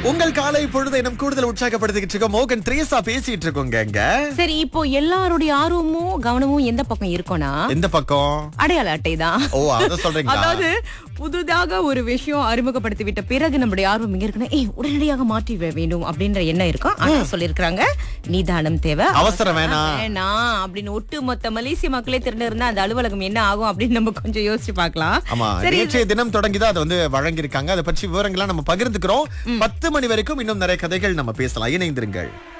உங்கள் காலை பொழுது இன்னும் கூடுதல் உற்சாகப்படுத்திக்கிட்டு இருக்கோம் மோகன் த்ரேசா பேசிட்டு இருக்கோங்க இங்க சரி இப்போ எல்லாருடைய ஆர்வமும் கவனமும் எந்த பக்கம் இருக்கும்னா எந்த பக்கம் அடையாள அட்டை தான் ஓ அத சொல்றீங்களா அதாவது புதுதாக ஒரு விஷயம் அறிமுகப்படுத்தி விட்ட பிறகு நம்முடைய ஆர்வம் இங்க இருக்குன்னா ஏய் உடனடியாக மாற்றி வே- வேண்டும் அப்படின்ற எண்ணம் இருக்கும் ஆனா சொல்லிருக்காங்க நிதானம் தேவை அவசரம் வேணாம். வேணாம் அப்படின்னு ஒட்டு மொத்த மலேசிய மக்களே திரண்டு இருந்தா அந்த அலுவலகம் என்ன ஆகும் அப்படின்னு நம்ம கொஞ்சம் யோசிச்சு பார்க்கலாம் ஆமா சரி நேற்றைய தினம் தொடங்கிதான் அதை வந்து வழங்கியிருக்காங்க அதை பற்றி விவரங்கள்லாம் நம்ம பகிர்ந்துக்கிறோம் பத்து மணி வரைக்கும் இன்னும் நிறைய கதைகள் நம்ம பேசலாம் இணைந்திருங்கள்